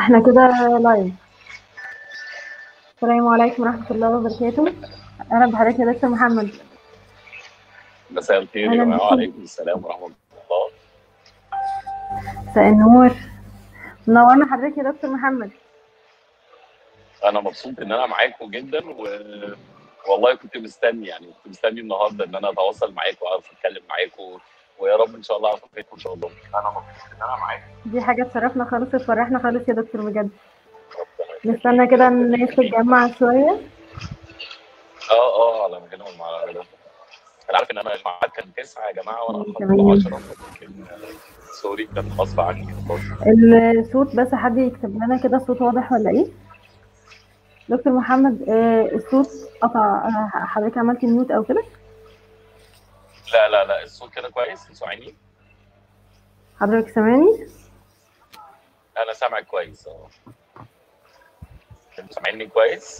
احنا كده لايف السلام عليكم ورحمة الله وبركاته أهلا بحضرتك يا دكتور محمد مساء الخير يا أهلا جماعه بكم. وعليكم السلام ورحمه الله مساء النور منورنا حضرتك يا دكتور محمد انا مبسوط ان انا معاكم جدا و... والله كنت مستني يعني كنت مستني النهارده ان انا اتواصل معاكم واعرف اتكلم معاكم ويا رب ان شاء الله اعرف افيدكم ان شاء الله انا مبسوط ان انا معاكم دي حاجة تشرفنا خالص وتفرحنا خالص يا دكتور بجد ربنا يخليك. نستنى كده الناس تتجمع شوية اه اه على مكانهم على ده انا عارف ان انا الميعاد كان تسعة يا جماعه وانا اخرت تمام. ل 10 لكن آه، سوري كان غصب عني الصوت بس حد يكتب لنا كده الصوت واضح ولا ايه دكتور محمد آه الصوت قطع آه حضرتك عملت ميوت او كده لا لا لا الصوت كده كويس سامعني حضرتك سامعني انا سامعك كويس اه انتوا سامعيني كويس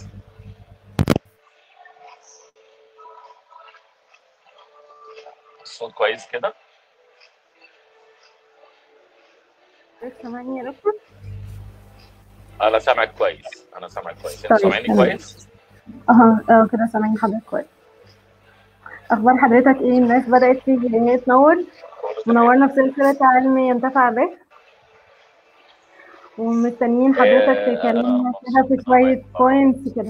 الصوت كويس كده حضرتك سامعني يا دكتور انا سامعك كويس انا سامعك كويس انت طيب، سامعني تمام. كويس اه اه كده سامعني حضرتك كويس اخبار حضرتك ايه الناس بدات تيجي ان هي تنور منورنا في سلسله علم ينتفع به ومستنيين حضرتك آه، تكلمنا أنا كده في مبسوط شويه طبعاً. بوينتس كده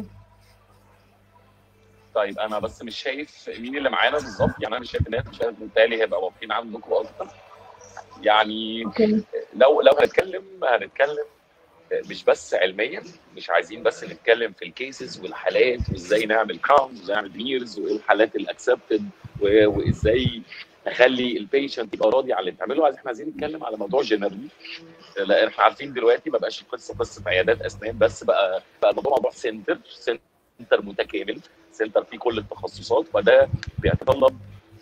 طيب انا بس مش شايف مين اللي معانا بالظبط يعني انا مش شايف الناس مش شايف بالتالي هيبقى واقفين عندكم اكتر يعني اوكي لو لو هنتكلم هنتكلم مش بس علميا مش عايزين بس نتكلم في الكيسز والحالات وازاي نعمل كراونز وازاي نعمل بيرز وايه الحالات الاكسبتد وازاي نخلي البيشنت يبقى راضي على اللي بتعمله عايز احنا عايزين نتكلم على موضوع جنرالي لان احنا عارفين دلوقتي ما بقاش قصه قصه عيادات اسنان بس بقى بقى الموضوع موضوع سنتر سنتر متكامل سنتر فيه كل التخصصات وده بيتطلب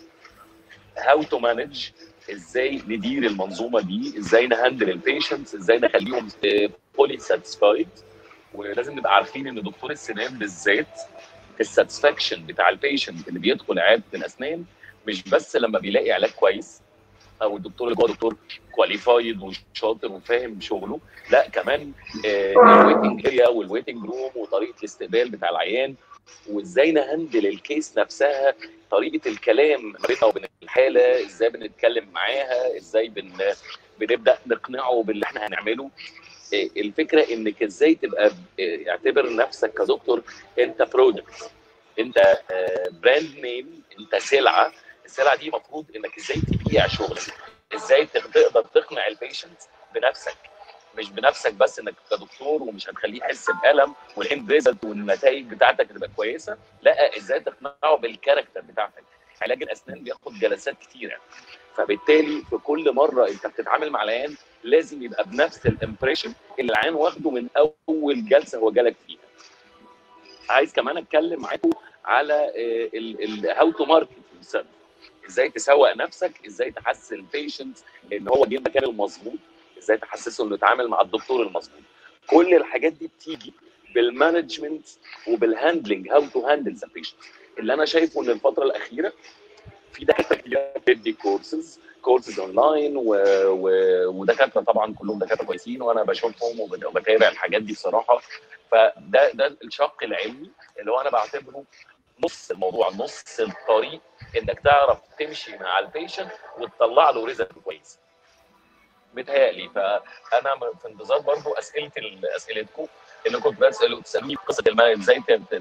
هاو تو مانج ازاي ندير المنظومه دي ازاي نهندل البيشنتس ازاي نخليهم فولي ساتسفايد ولازم نبقى عارفين ان دكتور السنان بالذات الساتسفاكشن بتاع البيشنت اللي بيدخل عياده الاسنان مش بس لما بيلاقي علاج كويس او الدكتور اللي هو دكتور كواليفايد وشاطر وفاهم شغله لا كمان الويتنج اريا والويتنج روم وطريقه الاستقبال بتاع العيان وازاي نهندل الكيس نفسها طريقه الكلام ما بيننا وبين الحاله ازاي بنتكلم معاها ازاي بن بنبدا نقنعه باللي احنا هنعمله إيه، الفكره انك ازاي تبقى إيه، اعتبر نفسك كدكتور انت برودكت انت براند نيم انت سلعه السلعه دي المفروض انك ازاي تبيع شغلك ازاي تق- تقدر تقنع البيشنت بنفسك مش بنفسك بس انك كدكتور ومش هتخليه يحس بالم والاند ريزلت والنتائج بتاعتك تبقى كويسه لا ازاي تقنعه بالكاركتر بتاعتك علاج الاسنان بياخد جلسات كتيره فبالتالي في كل مره انت بتتعامل مع العيان لازم يبقى بنفس الامبريشن اللي العيان واخده من اول جلسه هو جالك فيها عايز كمان اتكلم معاكم على هاو تو ماركت ازاي تسوق نفسك ازاي تحسن البيشنت ان هو جه المكان المظبوط ازاي تحسسه انه يتعامل مع الدكتور المظبوط كل الحاجات دي بتيجي بالمانجمنت وبالهاندلنج هاو تو هاندل ذا بيشنت اللي انا شايفه ان الفتره الاخيره في دكاتره كتير بتدي كورسز كورسز اونلاين و... و... ودكاتره طبعا كلهم دكاتره كويسين وانا بشوفهم وبت- وبتابع الحاجات دي بصراحه فده ده الشق العلمي اللي هو انا بعتبره نص الموضوع نص الطريق انك تعرف تمشي مع البيشنت وتطلع له ريزلت كويس متهيألي فانا م- في انتظار برضو اسئله ال- اسئلتكم انكم بتسالوا تسالوني في قصه المانج ازاي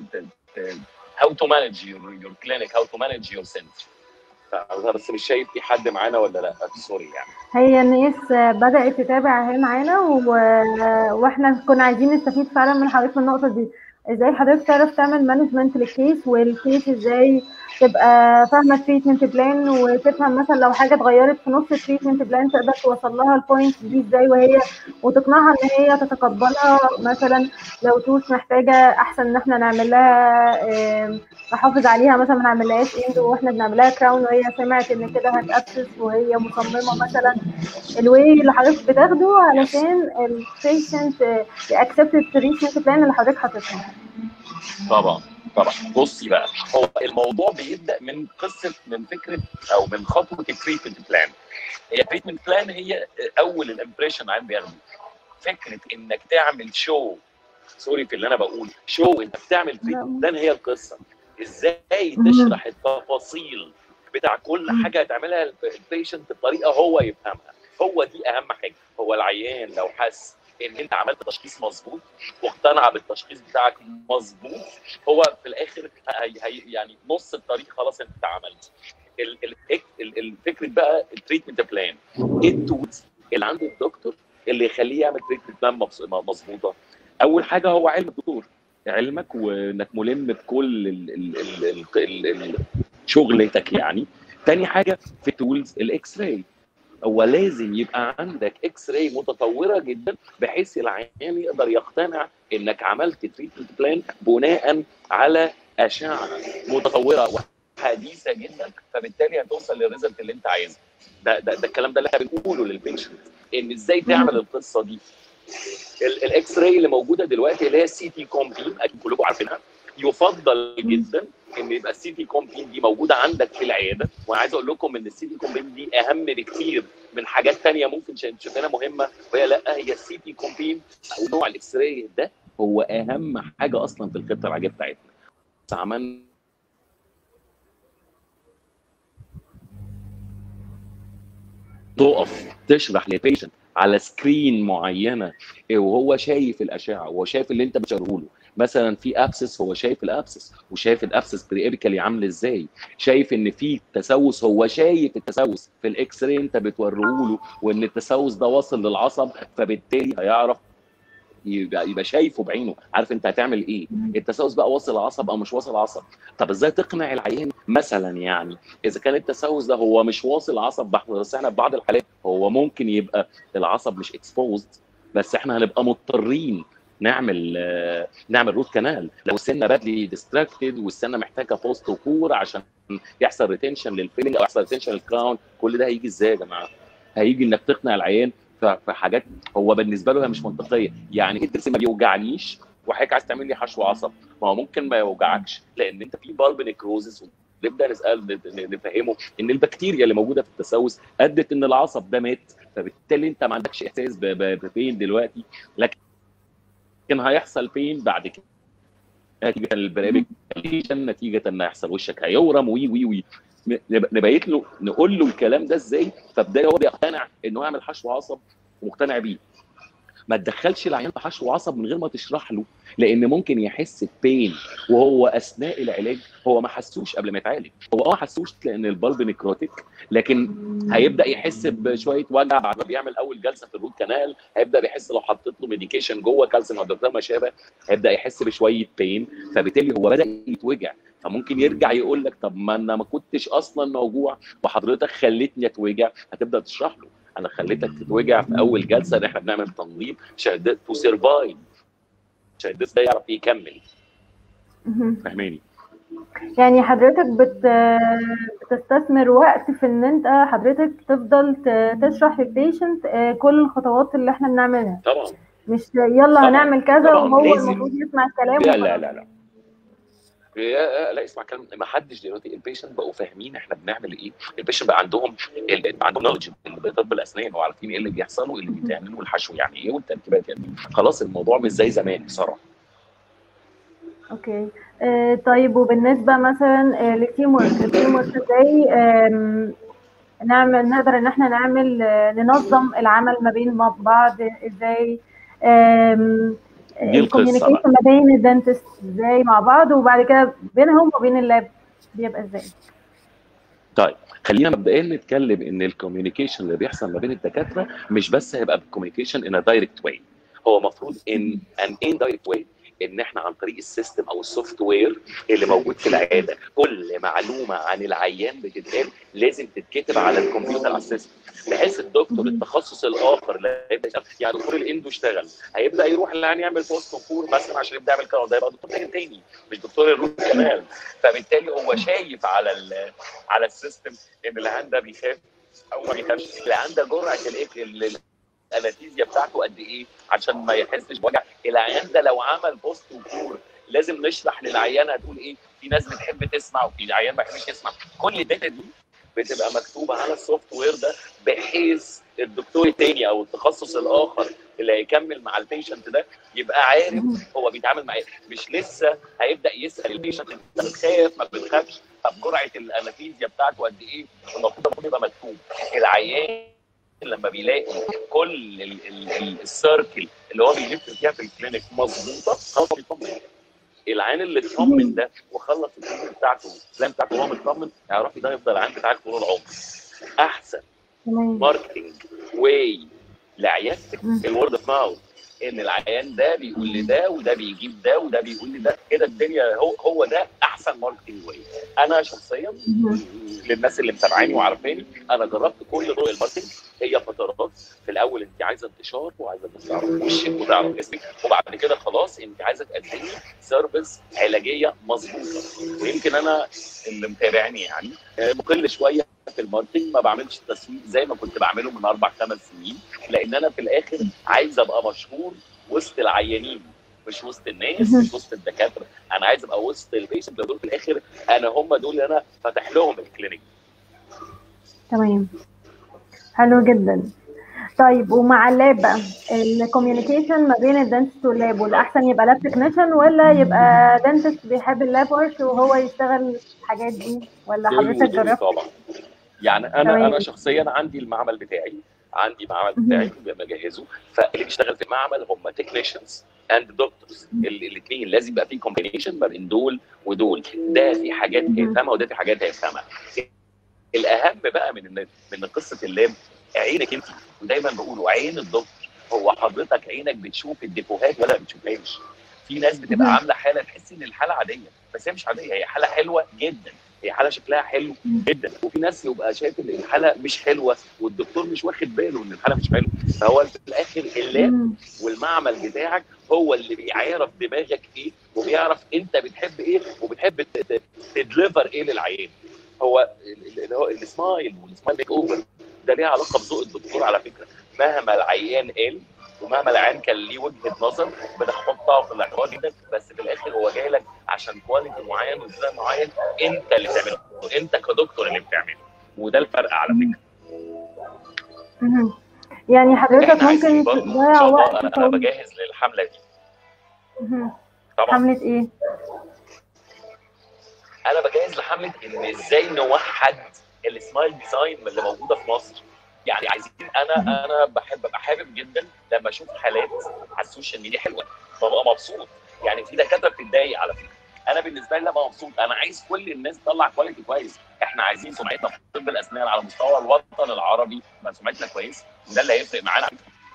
هاو تو مانج يور كلينيك هاو تو مانج يور سنتر انا بس مش شايف في حد معانا ولا لا سوري يعني هي الناس بدأت تتابع اهي معانا و... واحنا كنا عايزين نستفيد فعلا من حضرتك في النقطة دي ازاي حضرتك تعرف تعمل مانجمنت للكيس والكيس ازاي تبقى فاهمة التريتمنت بلان وتفهم مثلا لو حاجة اتغيرت في نص التريتمنت بلان تقدر توصل لها البوينت دي ازاي وهي وتقنعها ان هي تتقبلها مثلا لو توش محتاجة احسن ان احنا نعمل لها آم، نحافظ عليها مثلا ما نعملهاش اند واحنا بنعمل لها كراون وهي سمعت ان كده هتأسس وهي مصممة مثلا الواي اللي حضرتك بتاخده علشان البيشنت يأكسبت التريتمنت بلان اللي حضرتك حاططها طبعا طبعا بصي بقى هو الموضوع بيبدا من قصه من فكره او من خطوه التريتمنت بلان هي التريتمنت بلان هي اول الامبريشن عام بياخده فكره انك تعمل شو سوري في اللي انا بقول شو انت بتعمل ده هي القصه ازاي تشرح التفاصيل بتاع كل حاجه هتعملها البيشنت بطريقه هو يفهمها هو دي اهم حاجه هو العيان لو حس ان انت عملت تشخيص مظبوط واقتنع بالتشخيص بتاعك مظبوط هو في الاخر هي هي يعني نص الطريق خلاص انت عملت الفكره بقى التريتمنت بلان ايه التولز اللي عند الدكتور اللي يخليه يعمل تريتمنت بلان مظبوطه اول حاجه هو علم الدكتور علمك وانك ملم بكل ال ال ال ال شغلتك يعني تاني حاجه في تولز الاكس راي هو لازم يبقى عندك اكس راي متطوره جدا بحيث العيان يقدر يقتنع انك عملت تريتمنت بلان بناء على اشعه متطوره وحديثه جدا فبالتالي هتوصل للريزلت اللي انت عايزه ده ده, ده الكلام ده اللي احنا بنقوله للبيشنت ان ازاي تعمل القصه دي الاكس راي اللي موجوده دلوقتي اللي هي السي تي كومبين اكيد كلكم عارفينها يفضل جدا ان يبقى السي تي كومبين دي موجوده عندك في العياده وعايز اقول لكم ان السي تي كومبين دي اهم بكتير من حاجات ثانيه ممكن شايفينها مهمه وهي لا هي السي تي كومبين او نوع الاكس راي ده هو اهم حاجه اصلا في الخطه العلاجيه بتاعتنا عملنا تقف تشرح للبيشنت على سكرين معينه وهو شايف الاشعه وهو شايف اللي انت بتشرحه له مثلا في ابسس هو شايف الابسس وشايف الابسس بريبيكالي عامل ازاي شايف ان في تسوس هو شايف التسوس في الاكس راي انت بتوريه له وان التسوس ده واصل للعصب فبالتالي هيعرف يبقى, يبقى شايفه بعينه عارف انت هتعمل ايه التسوس بقى واصل عصب او مش واصل عصب طب ازاي تقنع العيان مثلا يعني اذا كان التسوس ده هو مش واصل عصب بس احنا في بعض الحالات هو ممكن يبقى العصب مش اكسبوزد بس احنا هنبقى مضطرين نعمل نعمل روت كانال لو السنه بادلي ديستراكتد والسنه محتاجه بوست وكور عشان يحصل ريتنشن للفيلنج او يحصل ريتنشن للكراون كل ده هيجي ازاي يا جماعه؟ هيجي انك تقنع العيان في حاجات هو بالنسبه له هي مش منطقيه يعني ايه الضرس ما بيوجعنيش وحضرتك عايز تعمل لي حشو عصب ما هو ممكن ما يوجعكش لان انت في بالب نيكروزس نبدا نسال نفهمه ان البكتيريا اللي موجوده في التسوس ادت ان العصب ده مات فبالتالي انت ما عندكش احساس ببين دلوقتي لكن هيحصل فين بعد كده نتيجه البرامج نتيجه ان هيحصل وشك هيورم وي وي وي نبيت له نقول له الكلام ده ازاي فبدايه هو بيقتنع انه يعمل حشو عصب ومقتنع بيه ما تدخلش العيان في حشو عصب من غير ما تشرح له لان ممكن يحس ببين وهو اثناء العلاج هو ما حسوش قبل ما يتعالج هو اه حسوش لان البلب نيكروتيك لكن هيبدا يحس بشويه وجع بعد ما بيعمل اول جلسه في الروت كانال هيبدا بيحس لو حطيت له ميديكيشن جوه كالسيوم هيدروكسيد ما شابه هيبدا يحس بشويه بين فبالتالي هو بدا يتوجع فممكن يرجع يقول لك طب ما انا ما كنتش اصلا موجوع وحضرتك خليتني اتوجع هتبدا تشرح له انا خليتك تتوجع في اول جلسه ان احنا بنعمل تنظيم عشان تو سرفايف عشان ده يعرف يكمل فاهماني يعني حضرتك بت... بتستثمر وقت في ان انت حضرتك تفضل تشرح للبيشنت كل الخطوات اللي احنا بنعملها طبعا مش يلا طبعا. هنعمل كذا طبعا. وهو المفروض يسمع الكلام لا لا لا لا لا لا اسمع كلام ما حدش دلوقتي البيشنت بقوا فاهمين احنا بنعمل ايه البيشنت بقى عندهم عندهم نولج طب الاسنان وعارفين ايه اللي بيحصل وايه اللي بيتعمل والحشو يعني ايه والتركيبات يعني خلاص الموضوع مش زي زمان بصراحه اوكي آه طيب وبالنسبه مثلا آه للتيم ورك التيم ورك ازاي نعمل نقدر ان احنا نعمل آه ننظم العمل ما بين بعض ازاي الكوميونيكيشن ما بين الدنتست ازاي مع بعض وبعد كده بينهم وبين اللاب بيبقى ازاي طيب خلينا مبدئيا نتكلم ان الكوميونيكيشن اللي بيحصل ما بين الدكاتره مش بس هيبقى بالكوميونيكيشن ان دايركت واي هو المفروض ان ان ان دايركت واي ان احنا عن طريق السيستم او السوفت وير اللي موجود في العياده كل معلومه عن العيان بتتقال لازم تتكتب على الكمبيوتر على السيستم بحيث الدكتور التخصص الاخر لا يبدا يعني دكتور الاندو اشتغل هيبدا يروح العيان يعمل بوست وفور مثلا عشان يبدا يعمل كده ده يبقى دكتور تاني مش دكتور الروت كمان فبالتالي هو شايف على على السيستم ان العيان ده بيخاف او ما بيخافش العيان ده جرعه الايه الانستيزيا بتاعته قد ايه عشان ما يحسش بوجع العيان ده لو عمل بوست وكور لازم نشرح للعيان هتقول ايه في ناس بتحب تسمع وفي عيان ما بيحبش يسمع كل الداتا دي بتبقى مكتوبه على السوفت وير ده بحيث الدكتور التاني او التخصص الاخر اللي هيكمل مع البيشنت ده يبقى عارف هو بيتعامل مع ايه مش لسه هيبدا يسال البيشنت انت بتخاف ما بتخافش طب جرعه الانستيزيا بتاعته قد ايه المفروض يبقى مكتوب العيان لما بيلاقي كل ال- ال- ال- السيركل اللي هو بيلف فيها في الكلينيك مظبوطه خلاص هو بيطمن العيان اللي اطمن ده وخلص التريتمنت بتاعته البلان بتاعته وهو مطمن يعرف ده يفضل العيان بتاعك طول العمر احسن تمام ماركتنج واي لعيادتك مم. الورد اوف ماوث ان العيان ده بيقول لده وده بيجيب ده وده بيقول لده كده الدنيا هو هو ده احسن ماركتنج واي انا شخصيا مهم. للناس اللي متابعاني وعارفاني انا جربت كل طرق الماركتنج هي فترات في الاول انت عايزه انتشار وعايزه الناس تعرف وشك وتعرف اسمك وبعد كده خلاص انت عايزه تقدمي سيرفيس علاجيه مظبوطه ويمكن انا اللي متابعني يعني آه، مقل شويه في الماركتنج ما بعملش تسويق زي ما كنت بعمله من اربع خمس سنين لان انا في الاخر عايز ابقى مشهور وسط العيانين مش وسط الناس مهم. مش وسط الدكاتره انا عايز ابقى وسط البيشنت دول في الاخر انا هم دول اللي انا فاتح لهم الكلينيك تمام حلو جدا طيب ومع اللاب بقى الكوميونيكيشن ما بين الدنتست واللاب والاحسن يبقى لاب تكنيشن ولا يبقى دنتست بيحب اللاب ورك وهو يشتغل الحاجات دي ولا دول حضرتك ودول جربت طبعا يعني انا تمام. انا شخصيا عندي المعمل بتاعي عندي معمل مهم. بتاعي بجهزه فاللي بيشتغل في المعمل هم تكنيشنز اند دكتورز الاثنين لازم يبقى في كومبينيشن ما بين دول ودول ده في حاجات مهم. هيفهمها وده في حاجات هيفهمها الاهم بقى من ان من قصه اللاب عينك انت ودايما بقولوا عين الدكتور هو حضرتك عينك بتشوف الديفوهات ولا ما بتشوفهاش في ناس بتبقى مهم. عامله حاله تحس ان الحاله عاديه بس هي مش عاديه هي حاله حلوه جدا هي حاله شكلها حلو جدا وفي ناس يبقى شايف ان الحاله مش حلوه والدكتور مش واخد باله ان الحاله مش حلوه فهو في الاخر اللاب مم. والمعمل بتاعك هو اللي بيعرف دماغك ايه وبيعرف انت بتحب ايه وبتحب ت- ت- تدليفر ايه للعيان هو ال- اللي هو السمايل والسمايل ميك اوفر ده ليه علاقه بذوق الدكتور على فكره مهما العيان قال ومهما العيان كان ليه وجهه نظر بنحطها في الاعتبار جدا بس في الاخر هو جاي لك عشان كواليتي معين وديزاين معين انت اللي بتعمله انت كدكتور اللي بتعمله وده الفرق على فكره مهم. يعني حضرتك احنا عايزين ممكن برضه ان تضيع شاء الله وقت انا انا طويل بجهز للحمله دي مهم. طبعا حملة ايه؟ انا بجهز لحمله ان ازاي نوحد السمايل ديزاين اللي موجوده في مصر يعني عايزين انا انا بحب ابقى حابب جدا لما اشوف حالات على السوشيال ميديا حلوه ببقى مبسوط يعني في دكاتره بتتضايق على فكره انا بالنسبه لي ابقى مبسوط انا عايز كل الناس تطلع كواليتي كويس احنا عايزين سمعتنا في طب الاسنان على مستوى الوطن العربي تبقى سمعتنا كويس وده اللي هيفرق معانا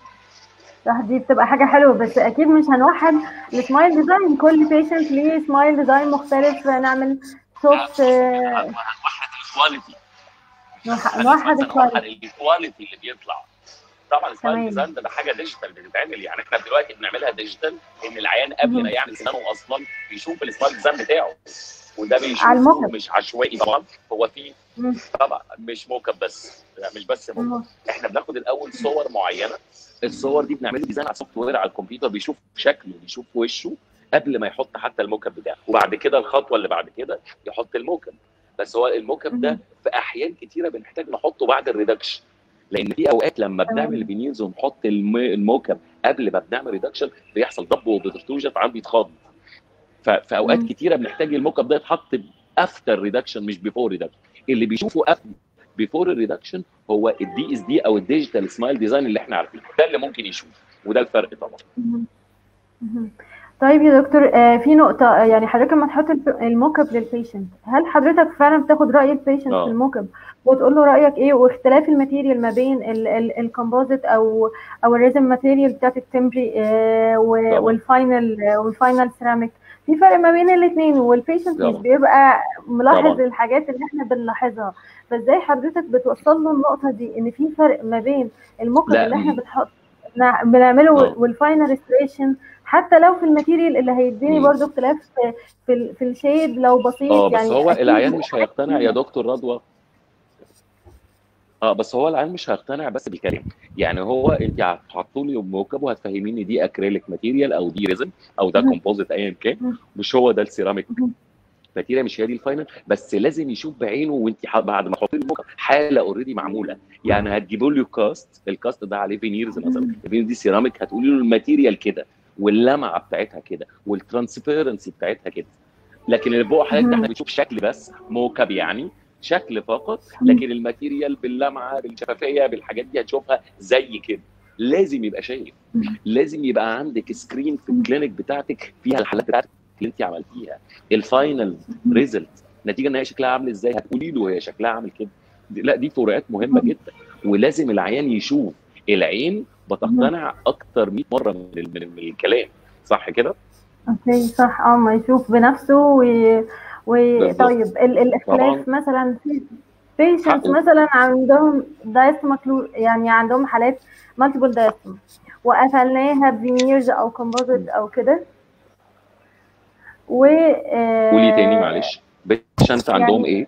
صح دي بتبقى حاجة حلوة بس أكيد مش هنوحد السمايل ديزاين كل بيشنت ليه سمايل ديزاين مختلف نعمل سوفت هنوحد الكواليتي نوحد نوحد الكواليتي الكواليتي اللي بيطلع طبعا السمايل تمام. ديزاين ده, ده حاجه ديجيتال بتتعمل يعني احنا دلوقتي بنعملها ديجيتال ان العيان قبل مهم. ما يعمل سنانه اصلا بيشوف السمايل ديزاين بتاعه وده على بيشوفه الموقف. مش عشوائي طبعا هو في مم. طبعا مش موك اب بس يعني مش بس موك مم. احنا بناخد الاول صور معينه الصور دي بنعمل ديزاين على السوفت وير على الكمبيوتر بيشوف شكله بيشوف وشه قبل ما يحط حتى الموك اب بتاعه وبعد كده الخطوه اللي بعد كده يحط الموك اب بس هو الموك اب ده مهم. في احيان كتيره بنحتاج نحطه بعد الريدكشن لان في اوقات لما تمام. بنعمل فينيرز ونحط الم- الموك اب قبل ما بنعمل ريدكشن بيحصل ضب وبترتوجن فعم بيتخض ف- في اوقات مم. كتيره بنحتاج الموك اب ده يتحط افتر ريدكشن مش بيفور ريدكشن اللي بيشوفه بيفور الريدكشن هو الدي اس دي او الديجيتال سمايل ديزاين اللي احنا عارفينه ده اللي ممكن يشوف وده الفرق طبعا مهم. مهم. طيب يا دكتور آه، في نقطة آه، يعني حضرتك لما تحط الب- الموك اب للبيشنت هل حضرتك فعلا بتاخد رأي البيشنت آه. في الموك اب وتقول له رأيك ايه واختلاف الماتيريال ما بين الكومبوزيت او او الريزم ماتيريال بتاعت التمبري آه، و- طبعا. والفاينل آه، والفاينل سيراميك في فرق ما بين الاثنين والبيشنت مش طبعا. بيبقى ملاحظ طبعا. الحاجات اللي احنا بنلاحظها فازاي حضرتك بتوصل له النقطة دي ان في فرق ما بين الموك اب لا، اللي احنا م- بنحط نع- بنعمله آه. والفاينل ريستريشن حتى لو في الماتيريال اللي هيديني مم. برضو اختلاف في في, ال- في الشيد لو بسيط اه بس يعني هو أكيد العيان مش حاجات هيقتنع يا كتير. دكتور رضوى اه بس هو العيان مش هيقتنع بس بالكلام يعني هو انت هتحطوا لي موك اب وهتفهميني دي اكريليك ماتيريال او دي ريزن او ده مم. كومبوزيت ايا كان مم. مش هو ده السيراميك مم. الماتيريال مش هي دي الفاينل بس لازم يشوف بعينه وانت ح- بعد ما تحطي له حاله اوريدي معموله يعني هتجيبوا له كاست الكاست ده عليه فينيرز مثلا الفينير دي سيراميك هتقولي له الماتيريال كده واللمعه بتاعتها كده والترانسبيرنسي بتاعتها كده لكن اللي فوق حضرتك ده احنا بنشوف شكل بس موكب يعني شكل فقط لكن الماتيريال باللمعه بالشفافيه بالحاجات دي هتشوفها زي كده لازم يبقى شايف لازم يبقى عندك سكرين في الكلينيك بتاعتك فيها الحالات بتاعتك اللي انت عملتيها الفاينل ريزلت النتيجه ان هي شكلها عامل ازاي هتقولي له هي شكلها عامل كده دي- لا دي فروقات مهمه جدا ولازم العيان يشوف العين بتقتنع اكتر 100 مره من, ال- من, من الكلام صح كده؟ اوكي صح اه ما يشوف بنفسه و... و... بالظبط. طيب ال... الاختلاف مثلا في patients حقه. مثلا عندهم دايستما يعني عندهم حالات مالتيبل دايستما وقفلناها بفينيرز او كومبوزيت او كده و آه، قولي تاني معلش بيشنت عندهم ايه؟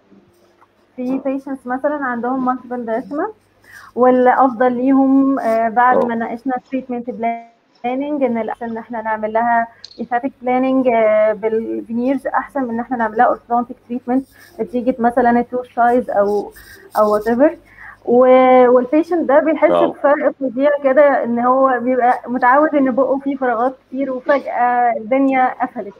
في patients مثلا عندهم مالتيبل دايستما والافضل ليهم آه، بعد اه. ما ناقشنا تريتمنت بلاننج ان الاحسن ان احنا نعمل لها ايثاتيك بلاننج بالفينيرز احسن من ان احنا نعمل لها اورثودونتيك تريتمنت نتيجه مثلا التو سايز او او وات ايفر والبيشنت ده بيحس اه. بفرق فظيع كده ان هو بيبقى متعود ان بقه فيه فراغات كتير وفجاه الدنيا قفلت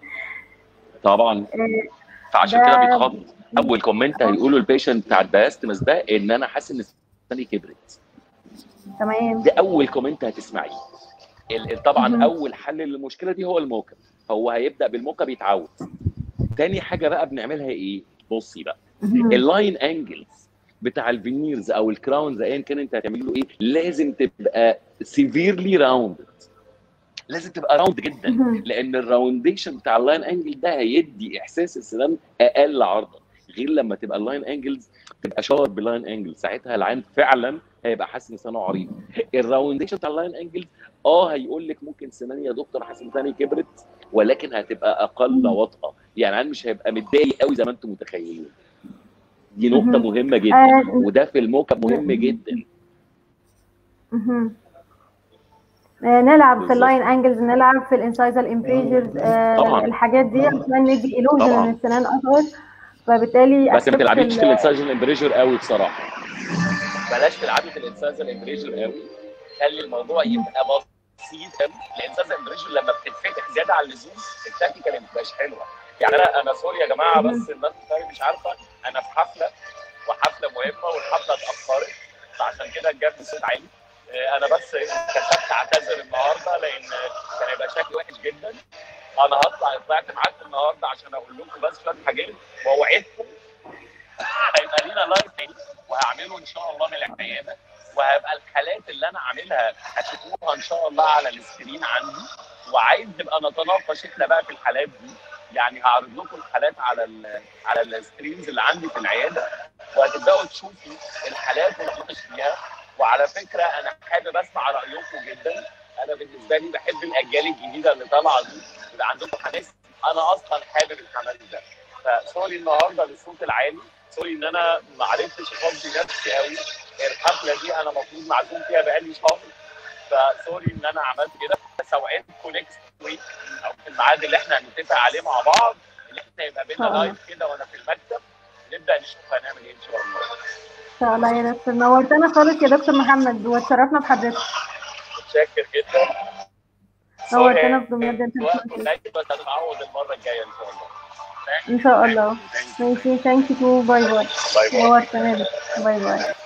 طبعا آه، فعشان ده- كده بيتخض اول كومنت هيقوله البيشنت بتاع الدايستمس ده ان انا حاسس ان اسناني كبرت تمام ده اول كومنت هتسمعيه ال- ال- طبعا مهم. اول حل للمشكله دي هو الموكب هو هيبدا بالموكب يتعود تاني حاجه بقى بنعملها ايه بصي بقى مهم. اللاين انجلز بتاع الفينيرز او الكراونز ايا كان انت هتعمل له ايه لازم تبقى سيفيرلي راوندد لازم تبقى راوند جدا مهم. لان الراونديشن بتاع اللاين انجل ده هيدي احساس السنان اقل عرضا غير لما تبقى اللاين انجلز تبقى شارب بلاين انجل ساعتها العين فعلا هيبقى حاسس ان سنانه عريض الراونديشن بتاع اللاين انجل اه هيقول لك ممكن سناني يا دكتور حاسس ان سناني كبرت ولكن هتبقى اقل وطأه يعني العين مش هيبقى متضايق قوي زي ما انتم متخيلين دي نقطة مهم. مهمة جدا آه، وده في الموكب مهم جدا مهم. آه، نلعب في بالظبط. اللاين انجلز نلعب في الانسايزال امبريجرز طبعا. الحاجات دي عشان ندي illusion طبعا. ان السنان اطول فبالتالي بس ما accept تلعبيش ال- في الانساجن امبريجر قوي بصراحه بلاش تلعبي في الانساجن امبريجر قوي خلي الموضوع يبقى بسيط قوي الانساجن امبريجر لما بتتفتح زياده عن اللزوم التكنيكال ما بتبقاش حلوه يعني انا انا سوري يا جماعه بس الناس بتاعي مش عارفه انا في حفله وحفله مهمه والحفله اتاخرت فعشان كده الجد الصوت عالي آه، انا بس كسبت اعتذر النهارده لان كان هيبقى شكلي وحش جدا انا هطلع طلعت معاكم النهارده عشان اقول لكم بس شويه حاجات واوعدكم هيبقى لينا لايف تاني وهعمله ان شاء الله من العياده وهيبقى الحالات اللي انا عاملها هتشوفوها ان شاء الله على السكرين عندي وعايز نبقى نتناقش احنا بقى في الحالات دي يعني هعرض لكم الحالات على ال على السكرينز اللي عندي في العياده وهتبداوا تشوفوا الحالات اللي بناقش فيها وعلى فكره انا حابب اسمع رايكم جدا انا بالنسبه لي بحب الاجيال الجديده اللي طالعه دي يبقى عندكم حماس انا اصلا حابب الحماس ده فسوري النهارده للصوت العالي سوري ان انا ما عرفتش افضي نفسي قوي الحفله دي انا المفروض معزوم فيها بقالي شهر فسوري ان انا عملت كده بس اوعدكم نكست ويك او في الميعاد اللي احنا هنتفق عليه مع بعض اللي احنا يبقى بينا آه. لايف كده وانا في المكتب نبدا نشوف هنعمل ايه ان شاء الله ان شاء الله يا دكتور نورتنا خالص يا دكتور محمد واتشرفنا بحضرتك متشكر جدا نورتنا في دمياط دنتال وقت كلينيك. قليل بس هنتعوض المره الجايه ان شاء الله ان شاء الله Thank you. ماشي ثانك يو باي باي باي باي نورتنا يا دكتور باي باي